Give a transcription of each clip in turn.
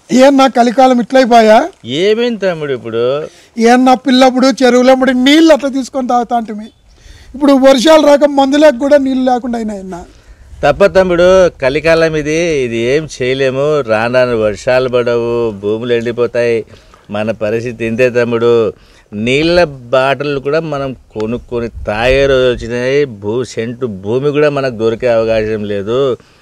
ఏం నా కలికాలం ఇట్లయిపోయా ఏమైంది తమ్ముడు ఇప్పుడు ఏం నా పిల్లప్పుడు చెరువులప్పుడు నీళ్ళు అట్లా తీసుకొని తాగుతా అంటే ఇప్పుడు వర్షాలు రాక మందులకు కూడా నీళ్ళు లేకుండా అయినాయి అన్న తప్ప తమ్ముడు కలికాలం ఇది ఇది ఏం చేయలేము రాను రాను వర్షాలు పడవు భూములు ఎండిపోతాయి మన పరిస్థితి ఇంతే తమ్ముడు నీళ్ళ బాటలు కూడా మనం కొనుక్కొని తాగే రోజు వచ్చినాయి భూ సెంటు భూమి కూడా మనకు దొరికే అవకాశం లేదు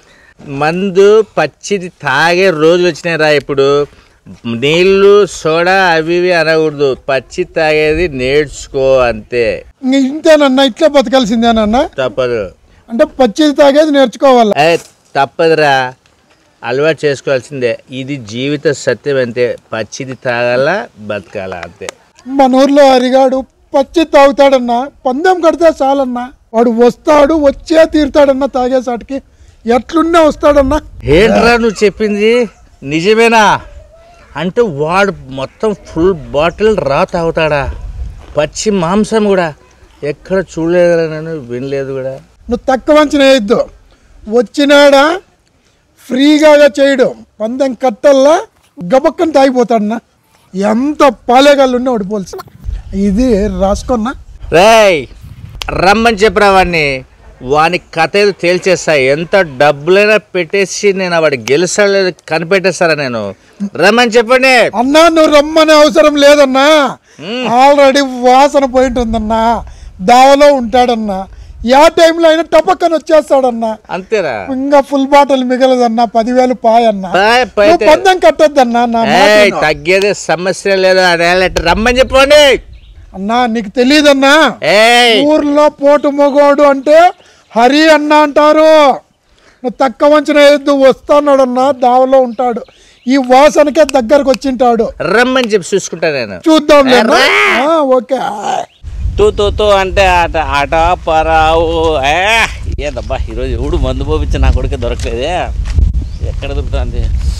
మందు పచ్చిది తాగే రోజులు వచ్చినాయి రా ఇప్పుడు నీళ్ళు సోడా అవి ఇవి అనకూడదు పచ్చి తాగేది నేర్చుకో అంతే ఇంక ఇంతేనన్నా ఇట్లా బతకాల్సిందేనన్నా తప్పదు అంటే పచ్చిది తాగేది నేర్చుకోవాలి ఏ తప్పదురా అలవాటు చేసుకోవాల్సిందే ఇది జీవిత సత్యం అంతే పచ్చిది తాగాల బతకాల అంతే మన ఊర్లో హరిగాడు పచ్చి తాగుతాడన్నా పందెం కడితే చాలన్నా వాడు వస్తాడు వచ్చే తీరుతాడన్నా తాగేసాటికి ఎట్లున్నా వస్తాడన్నా ఏంట్రా నువ్వు చెప్పింది నిజమేనా అంటే వాడు మొత్తం ఫుల్ బాటిల్ రా తాగుతాడా పచ్చి మాంసం కూడా ఎక్కడ చూడలేదు నేను వినలేదు కూడా నువ్వు తక్కువ అంచనా వేయద్దు వచ్చినాడా ఫ్రీగా చేయడు పందెం కట్టల్లా గబక్కని తాగిపోతాడన్నా ఎంత పాలేగాళ్ళు ఉన్నా ఓడిపోల్సి ఇది రాసుకున్నా రేయ్ రమ్మని చెప్పరా వాడిని వాని కథ ఏదో తేల్చేస్తా ఎంత డబ్బులైనా పెట్టేసి నేను వాడు గెలుస్తాడో కనిపెట్టేస్తారా నేను రమ్మని చెప్పండి అన్నా నువ్వు రమ్మనే అవసరం లేదన్నా ఆల్రెడీ వాసన పోయింటుందన్నా దావలో ఉంటాడన్నా యా టైంలో అయినా టపక్కని వచ్చేస్తాడన్నా అంతేరా ఇంకా ఫుల్ బాటిల్ మిగలదన్నా పదివేలు పాయన్నా పాయ్, పాయ్ నువ్వు పందెం కట్టొద్దన్నా నా మాట ఏయ్, విను. తగ్గేదే సమస్య లేదు అదే రమ్మని చెప్పండి అన్నా నీకు తెలియదన్నా ఏయ్ ఊర్లో పోటు మొగోడు అంటే హరి అన్న అంటారు నువ్వు తక్కువ వంచిన ఎద్దు వస్తాన్నాడన్నా దావలో ఉంటాడు ఈ వాసనకే దగ్గరకు వచ్చింటాడు రమ్మని చెప్పి చూసుకుంటా నేను చూద్దాం లేనా? ఆ, ఓకే తూ తూ తూ అంటే ఆట ఆట పరావు ఏ ఏందబ్బా ఈరోజు ఎవడు మందు పోపించి నా కొడుకే దొరకలేదే ఎక్కడ దొరుకుతుంది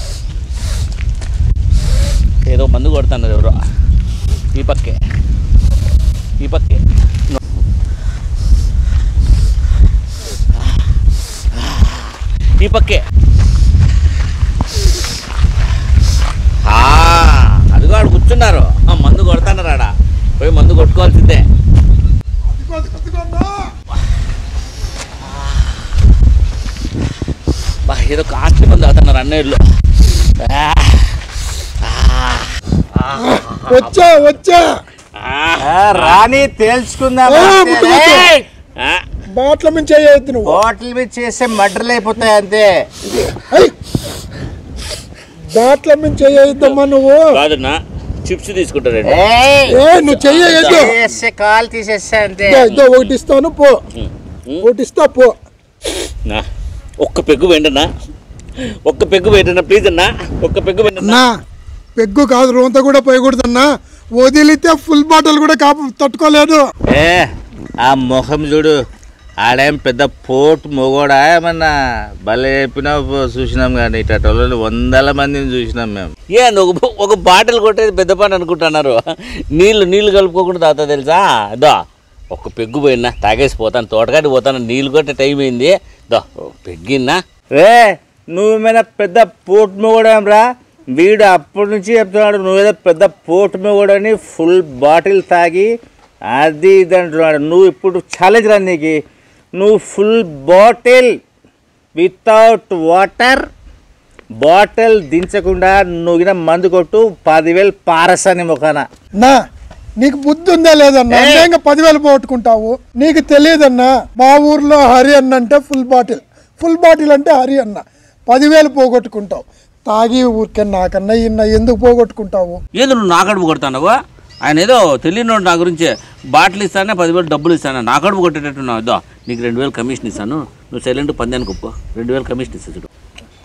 ఏదో మందు కొడుతున్నారు ఎవరో ఈ పక్కే ఈ పక్కే ఈ పక్కే ఆ, అదిగో ఆడు కూర్చున్నారు ఆ, మందు కొడుతున్నారు ఆడ పోయి మందు కొట్టుకోవాల్సిందే బా ఏదో కాస్ట్లీ మంది అవుతున్నారు అన్నయ్యలు వచ్చా వచ్చా ఆ, రాని తేల్చుకుందాం ఆ, ముట్టు, ముట్టు. ఏయ్! బాట్ల మీద చేయొద్దు నువ్వు బాటిల్ మీద చేసే మడ్రలు అయిపోతాయి అంతే ఐ! బాట్ల మీద చేయొద్దమ్మా నువ్వు కాదన్నా చిప్స్ తీసుకుంటారండి ఏయ్! ఏ నువ్వు చెయ్యొద్దు చేసే కాలు తీసేస్తే అంతే ఇదో, ఇదో ఒకటి ఇస్తాను పో ఒకటి ఇస్తా పో నా ఒక్క పెగ్గు వెంటనా ఒక్క పెగ్గు వెంటనా ప్లీజ్ అన్నా ఒక్క పెగ్గు వెంటనా అన్నా పెగ్గు కాదు రోంత కూడా పోయకూడదన్నా వదిలితే ఫుల్ బాటిల్ కూడా కాపు తట్టుకోలేదు ఏ ఆ ముఖం చూడు ఆడేం పెద్ద పోటు మొగోడా ఏమన్నా భలే చెప్పినావు చూసినాం కానీ ఇటోళ్ళు వందల మందిని చూసినాం మేము ఏంది ఒక ఒక బాటిల్ కొట్టేది పెద్ద పని అనుకుంటున్నారు నీళ్ళు నీళ్ళు కలుపుకోకుండా తాగుతా తెలుసా దో ఒక్క పెగ్గు పోయినా తాగేసి పోతాను తోటకాడికి పోతాను నీళ్ళు కొట్టే టైం అయింది దో పెగ్గిన్నా రే నువ్వేమైనా పెద్ద పోటు మొగోడాం రా వీడు అప్పటి నుంచి చెప్తున్నాడు నువ్వేదో పెద్ద పోటు మొగోడని ఫుల్ బాటిల్ తాగి అది ఇది అంటున్నాడు నువ్వు ఇప్పుడు ఛాలెంజ్ రా నీకు నువ్వు full bottle without water bottle దించకుండా నువ్వు మందు కొట్టు పదివేలు పారసాని ముఖాన నా నీకు బుద్ధి ఉందా లేదన్నా అంటే ఇంకా పదివేలు పోగొట్టుకుంటావు నీకు తెలియదన్నా మా ఊర్లో హరి అన్న అంటే ఫుల్ బాటిల్ ఫుల్ బాటిల్ అంటే హరి అన్న పదివేలు పోగొట్టుకుంటావు తాగి ఊరికే నాకన్నా ఇన్న ఎందుకు పోగొట్టుకుంటావు ఏదో నువ్వు నా కడుపు కొడతావు ఆయన ఏదో తెలియనోడు నా గురించి బాటిల్ ఇస్తానే పదివేలు డబ్బులు ఇస్తాను నా కడుపు కొట్టేటట్టున్నావు ఇదో నీకు రెండు వేలు కమిషన్ ఇస్తాను నువ్వు సైలెంట్ పందానికి ఒప్పు రెండు వేలు కమిషన్ ఇస్తా చూడు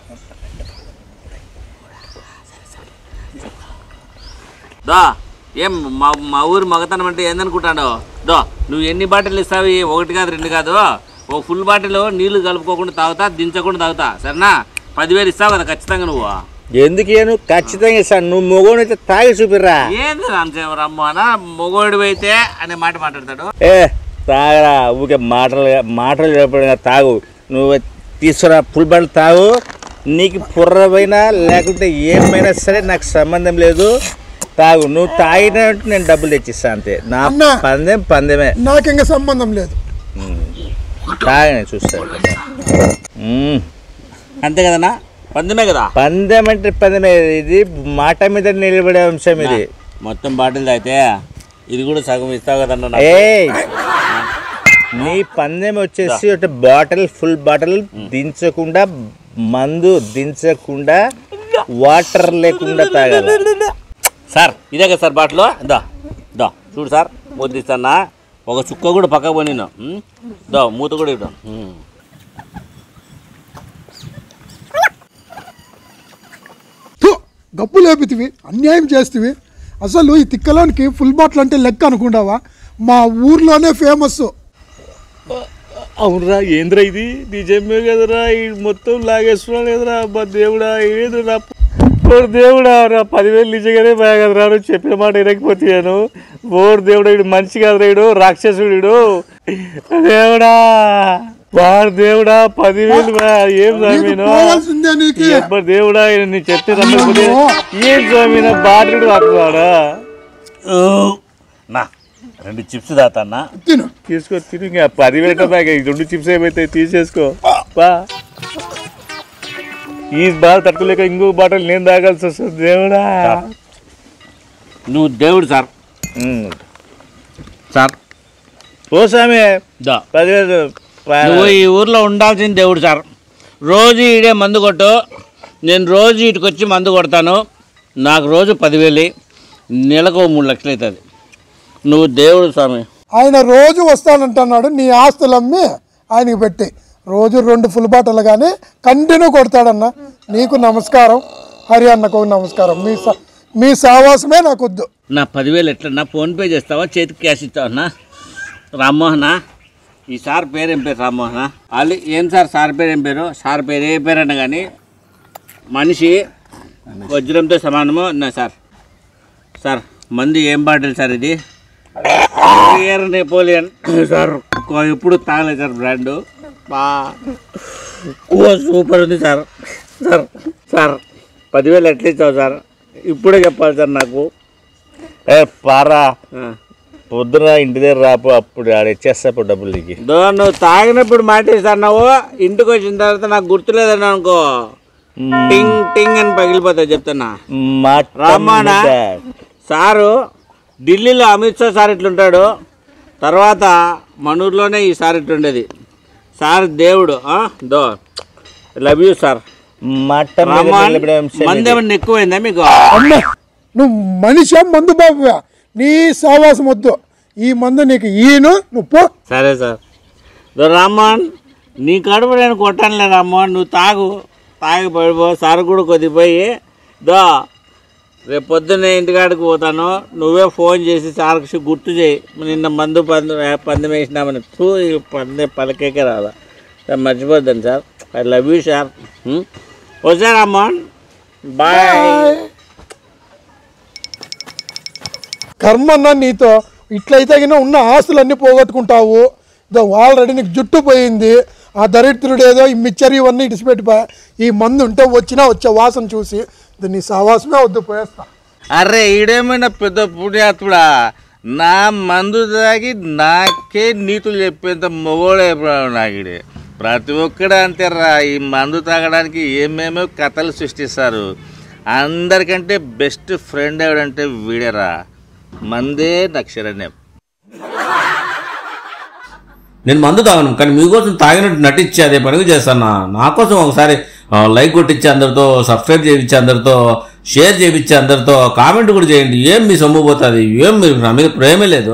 దా ఏం మా మా ఊరు మగతనం అంటే ఏందనుకుంటాడు దో నువ్వు ఎన్ని బాటిల్ ఇస్తావు ఒకటి కాదు రెండు కాదు ఓ ఫుల్ బాటిల్ నీళ్లు కలుపుకోకుండా తాగుతా దించకుండా తాగుతా సరేనా పదివేలు ఇస్తావు కదా ఖచ్చితంగా నువ్వు ఎందుకు ఏను ఖచ్చితంగా ఇస్తాను నువ్వు మొగోడు అయితే తాగి చూపిర్రా ఏంది రామచంద్రమ్మ మొగోడు అయితే అనే మాట మాట్లాడతాడు ఏ తాగరా ఊకే మాటలు మాటలు చెప్పడం తాగు నువ్వు తీసుకురా ఫుల్ బాటిల్ తాగు నీకు పుర్రమైనా లేకుంటే ఏమైనా సరే నాకు సంబంధం లేదు తాగు నువ్వు తాగినట్టు నేను డబ్బులు తెచ్చిస్తా అంతే నా అన్నా. పందెం పందెమే నాకు ఇంకా సంబంధం లేదు తాగని చూస్తాను మ్మ్. అంతే కదన్నా పందెమే కదా పందెం అంటే పందెమే ఇది మాట మీద నిలబడే అంశం ఇది మొత్తం బాటిల్ తాగితే ఇది కూడా సగం ఇస్తావు కదన్నా నాకు. ఏ నీ పందెం వచ్చేసి ఒక బాటిల్ ఫుల్ బాటిల్ దించకుండా మందు దించకుండా వాటర్ లేకుండా తాగాలి సార్ ఇదే కదా సార్ బాటిల్ దా దా చూడు సార్ ముద్దిస్తానా ఒక చుక్క కూడా పక్క పోయి నేను దా మూత కూడా ఇవ్వడం థు, గప్పు లేపితివి అన్యాయం చేతివి అసలు ఈ తిక్కలోనికి ఫుల్ బాటిల్ అంటే లెక్క అనుకుంటావా మా ఊర్లోనే ఫేమస్ అవునరా ఏంద్రా ఇది నిజమే కదరా ఈ మొత్తం లాగేస్తున్నా లేదురా అబ్బా దేవుడా ఏదురా ఓరు దేవుడా రా పదివేలు నిజంగానే బాగా కదరా నువ్వు చెప్పిన మాట వినకపోతాను ఓరు దేవుడా ఇడు మనిషి కదరా ఇడు రాక్షసుడు దేవుడా వాడు దేవుడా పదివేలు బా, ఏం స్వామిను పోవాల్సిందే నీకు ఎవ్వరు దేవుడా ఈయన నీ చెప్తే నమ్మకపోతే ఏం స్వామిన బాధుడు అన్నాడా నా రెండు చిప్స్ తాతన్నా తిను తీసుకో తిని ఇంకా పదివేల బ్యాగ్ ఈ రెండు చిప్స్ ఏమైతే తీసేసుకో బా ఈ బాధ తట్టుకోలేక ఇంకొక బాటలు నేను తాగాల్సి వస్తుంది దేవుడా నువ్వు దేవుడు సార్ ఉమ్. సార్ ఓ స్వామి దా పదివేలు పా- నువ్వు ఈ ఊర్లో ఉండాల్సిన దేవుడు సార్ రోజు ఈడే మందు కొట్టు నేను రోజు ఇటుకు వచ్చి మందు కొడతాను నాకు రోజు పదివేలు నెలకు ఓ మూడు లక్షలు అవుతుంది నువ్వు దేవుడు స్వామి ఆయన రోజు వస్తానంటున్నాడు నీ ఆస్తులు అమ్మి ఆయనకి పెట్టి రోజు రెండు ఫుల్ బాటలు కానీ కంటిన్యూ కొడతాడన్న నీకు నమస్కారం హరి అన్నకు నమస్కారం మీ స- మీ సావాసమే నాకు వద్దు నా పదివేలు ఎట్లన్నా ఫోన్పే చేస్తావా చేతికి క్యాష్ ఇస్తావన్నా రామ్మోహనా ఈ సార్ పేరు ఏం పేరు రామ్మోహనా వాళ్ళు ఏం సార్ సార్ పేరు ఏం పేరు సార్ పేరు ఏ పేరు అన్న కానీ మనిషి వజ్రంతో సమానము నా సార్ సార్ మంది ఏం బాటిల్ సార్ ఇది ఎయిర్ నెపోలియన్ సార్ కో- ఎప్పుడు తాగలేదు సార్ బ్రాండ్ బా ఓ సూపర్ ఉంది సార్ సార్ సార్ పదివేలు ఎట్లా ఇచ్చావు సార్ ఇప్పుడే చెప్పాలి సార్ నాకు ఏ పారా ఆ. పొద్దున ఇంటి దగ్గర రాపు అప్పుడు ఆడ ఇచ్చేస్తా అప్పుడు డబ్బులు నీకు దో నువ్వు తాగినప్పుడు మాటేస్తున్నావు ఇంటికి వచ్చిన తర్వాత నాకు గుర్తులేదని అనుకో టింగ్ టింగ్ అని పగిలిపోతా చెప్తున్నా మాట రామానా? మీద. సారు ఢిల్లీలో అమిత్ షా సార్ ఇట్లుంటాడు తర్వాత మనూరులోనే ఈ సార్ ఇట్లుండేది సార్ దేవుడు ఆ? దో లవ్ యూ సార్ మాట మీద రామాన్ నిలబడే అంశం ఇది. మందేమన్నా ఎక్కువైందా మీకు అమ్మ నువ్వు మనిషి మందు బాబువా నీ సావాసం వద్దు ఈ మందు నీకు ఈను నువ్వు పో సరే సార్ దో రామ్మోహన్ నీ కడుపు నేను కొట్టానులే రామ్మోహన్ నువ్వు తాగు తాగి పడిపో సార్ కూడా కొద్దిపోయి దో రేపు పొద్దున్నే ఇంటికాడికి పోతాను నువ్వే ఫోన్ చేసి సార్కి గుర్తు చేయి నిన్న మందు పందు పందెం వేసినామని తూ ఈ పందె పలకేకే రాదా సార్ మర్చిపోద్దాను sir I love you sir వచ్చా రామ్మోహన్ బాయ్ కర్మన్న నీతో ఇట్లయితే గిన ఉన్న ఆస్తులన్నీ పోగొట్టుకుంటావు దో ఆల్రెడీ నీకు జుట్టు పోయింది ఆ దరిద్రుడు ఏదో ఈ మిచ్చర్ ఇవన్నీ ఇడిచిపెట్టిపోయా ఈ మందు ఉంటే వచ్చినా వచ్చే వాసన చూసి ఇది నీ సావాసమే వద్దు పోయేస్తా అరే ఈడేమైనా పెద్ద పుణ్యాత్ముడా నా మందు తాగి నాకే నీతులు చెప్పేంత మొగోడే నాకిడే ప్రతి ఒక్కడు అంతేరా ఈ మందు తాగడానికి ఏమేమో కథలు సృష్టిస్తారు అందరికంటే బెస్ట్ ఫ్రెండ్ ఎవడంటే వీడేరా మందే నక్షరణ్యం నేను మందు తాగను కానీ మీకోసం తాగినట్టు నటించి అదే పనిగా చేస్తాను నా కోసం ఒకసారి ఆ, లైక్ కొట్టించి అందరితో సబ్స్క్రైబ్ చేయించి అందరితో షేర్ చేయించి అందరితో కామెంట్ కూడా చేయండి ఏం మీ సొమ్ము పోతుంది ఏం మీరు నా మీద ప్రేమే లేదు